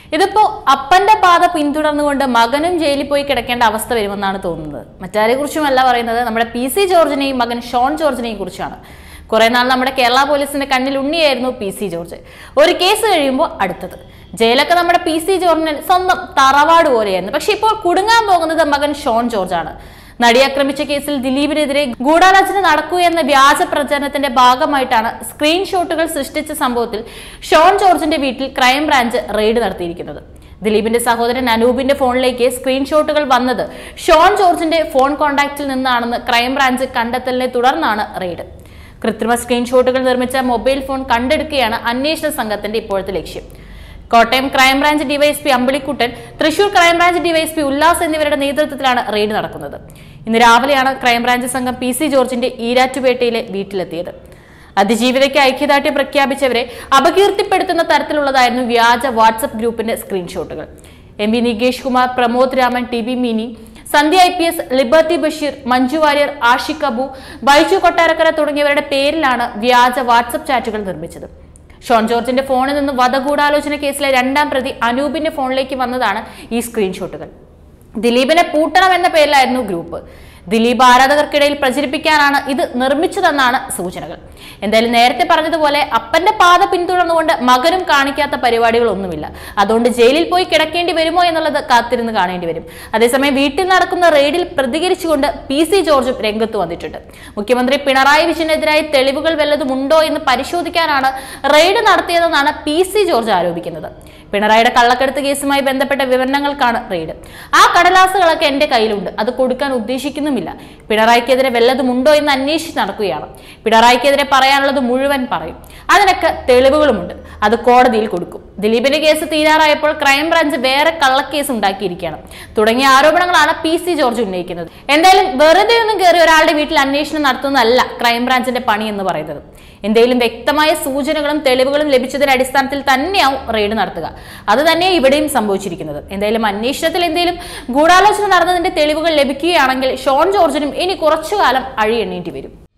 ഇതിപ്പോ അപ്പന്റെ പാത പിന്തുടർന്നുകൊണ്ട് മകനും ജയിലിൽ പോയി കിടക്കേണ്ട അവസ്ഥ വരുമെന്നാണ് തോന്നുന്നത് മറ്റാരെ കുറിച്ചുമല്ല പറയുന്നത് നമ്മുടെ പി സി ജോർജിനെയും മകൻ ഷോൺ ജോർജിനെയും കുറിച്ചാണ് കുറെ നാൾ നമ്മുടെ കേരള പോലീസിന്റെ കണ്ണിൽ ഉണ്ണിയായിരുന്നു പി സി ജോർജ് ഒരു കേസ് കഴിയുമ്പോൾ അടുത്തത് ജയിലൊക്കെ നമ്മുടെ പി സി ജോർജിന് സ്വന്തം തറവാട് പോലെയായിരുന്നു പക്ഷെ ഇപ്പോൾ കുടുങ്ങാൻ പോകുന്നത് മകൻ ഷോൺ ജോർജ് ആണ് നടി ആക്രമിച്ച കേസിൽ ദിലീപിനെതിരെ ഗൂഢാലോചന നടക്കൂ എന്ന വ്യാജ പ്രചരണത്തിന്റെ ഭാഗമായിട്ടാണ് സ്ക്രീൻഷോട്ടുകൾ സൃഷ്ടിച്ച സംഭവത്തിൽ ഷോൺ ജോർജിന്റെ വീട്ടിൽ ക്രൈംബ്രാഞ്ച് റെയ്ഡ് നടത്തിയിരിക്കുന്നത് ദിലീപിന്റെ സഹോദരൻ അനൂപിന്റെ ഫോണിലേക്ക് സ്ക്രീൻഷോട്ടുകൾ വന്നത് ഷോൺ ജോർജിന്റെ ഫോൺ കോൺടാക്റ്റിൽ നിന്നാണെന്ന് ക്രൈംബ്രാഞ്ച് കണ്ടെത്തലിനെ തുടർന്നാണ് റെയ്ഡ് കൃത്രിമ സ്ക്രീൻഷോട്ടുകൾ നിർമ്മിച്ച മൊബൈൽ ഫോൺ കണ്ടെടുക്കുകയാണ് അന്വേഷണ സംഘത്തിന്റെ ഇപ്പോഴത്തെ ലക്ഷ്യം Kottayam crime branch DySP Ambilikuttan Thrissur crime branch DySP Ullas എന്നിവരുടെ നേതൃത്വത്തിലാണ് റെയ്ഡ് നടക്കുന്നത് ഇന്ന് രാവിലെയാണ് ക്രൈംബ്രാഞ്ച് സംഘം പി സി ജോർജിന്റെ ഈരാറ്റുപേട്ടയിലെ വീട്ടിലെത്തിയത് അതിജീവിതയ്ക്ക് ഐക്യദാർഢ്യം പ്രഖ്യാപിച്ചവരെ അപകീർത്തിപ്പെടുത്തുന്ന തരത്തിലുള്ളതായിരുന്നു വ്യാജ വാട്സപ്പ് ഗ്രൂപ്പിന്റെ സ്ക്രീൻഷോട്ടുകൾ M V Nikesh Kumar Pramod Raman T B Mini Sandhya I P S Liberty Basheer Manju Warrier Aashiq Abu Baiju Kottarakkara തുടങ്ങിയവരുടെ പേരിലാണ് വ്യാജ വാട്സപ്പ് ചാറ്റുകൾ നിർമ്മിച്ചത് ഷോൺ ജോർജിന്റെ ഫോണിൽ നിന്ന് വധഗൂഢാലോചന കേസിലെ രണ്ടാം പ്രതി അനൂപിന്റെ ഫോണിലേക്ക് വന്നതാണ് ഈ സ്ക്രീൻഷോട്ടുകൾ ദിലീപിനെ പൂട്ടണം എന്ന പേരിലായിരുന്നു ഗ്രൂപ്പ് ദിലീപ് ആരാധകർക്കിടയിൽ പ്രചരിപ്പിക്കാനാണ് ഇത് നിർമ്മിച്ചതെന്നാണ് സൂചനകൾ എന്തായാലും നേരത്തെ പറഞ്ഞതുപോലെ അപ്പന്റെ പാത പിന്തുടർന്നുകൊണ്ട് മകനും കാണിക്കാത്ത പരിപാടികളൊന്നുമില്ല അതുകൊണ്ട് ജയിലിൽ പോയി കിടക്കേണ്ടി വരുമോ എന്നുള്ളത് കാത്തിരുന്ന് കാണേണ്ടി വരും അതേസമയം വീട്ടിൽ നടക്കുന്ന റെയ്ഡിൽ പ്രതികരിച്ചുകൊണ്ട് പി സി ജോർജും രംഗത്ത് വന്നിട്ടുണ്ട് മുഖ്യമന്ത്രി പിണറായി വിജയനെതിരായി തെളിവുകൾ വല്ലതും ഉണ്ടോ എന്ന് പരിശോധിക്കാനാണ് റെയ്ഡ് നടത്തിയതെന്നാണ് പി സി ജോർജ് ആരോപിക്കുന്നത് പിണറായിയുടെ കള്ളക്കടത്ത് കേസുമായി ബന്ധപ്പെട്ട വിവരണങ്ങൾക്കാണ് റെയ്ഡ് ആ കടലാസുകളൊക്കെ എന്റെ കയ്യിലുണ്ട് അത് കൊടുക്കാൻ ഉദ്ദേശിക്കുന്നുമില്ല പിണറായിക്കെതിരെ വല്ലതുമുണ്ടോ എന്ന് അന്വേഷിച്ച് നടക്കുകയാണ് പിണറായിക്കെതിരെ പറയാനുള്ളത് മുഴുവൻ പറയും അതിനൊക്കെ തെളിവുകളുമുണ്ട് അത് കോടതിയിൽ കൊടുക്കും ദിലീപിന്റെ കേസ് തീരാറായപ്പോൾ ക്രൈംബ്രാഞ്ച് വേറെ കള്ളക്കേസ് ഉണ്ടാക്കിയിരിക്കുകയാണ് തുടങ്ങിയ ആരോപണങ്ങളാണ് പി സി ജോർജ് ഉന്നയിക്കുന്നത് എന്തായാലും വെറുതെ ഒന്നും കയറി ഒരാളുടെ വീട്ടിൽ അന്വേഷണം നടത്തുന്നതല്ല ക്രൈംബ്രാഞ്ചിന്റെ പണി എന്ന് പറയുന്നത് എന്തെങ്കിലും വ്യക്തമായ സൂചനകളും തെളിവുകളും ലഭിച്ചതിന്റെ അടിസ്ഥാനത്തിൽ തന്നെയാവും റെയ്ഡ് നടത്തുക അത് തന്നെ ഇവിടെയും സംഭവിച്ചിരിക്കുന്നത് എന്തായാലും അന്വേഷണത്തിൽ എന്തെങ്കിലും ഗൂഢാലോചന നടന്നതിന്റെ തെളിവുകൾ ലഭിക്കുകയാണെങ്കിൽ ഷോൺ ജോർജിനും ഇനി കുറച്ചു കാലം അഴിയെണ്ണേണ്ടി വരും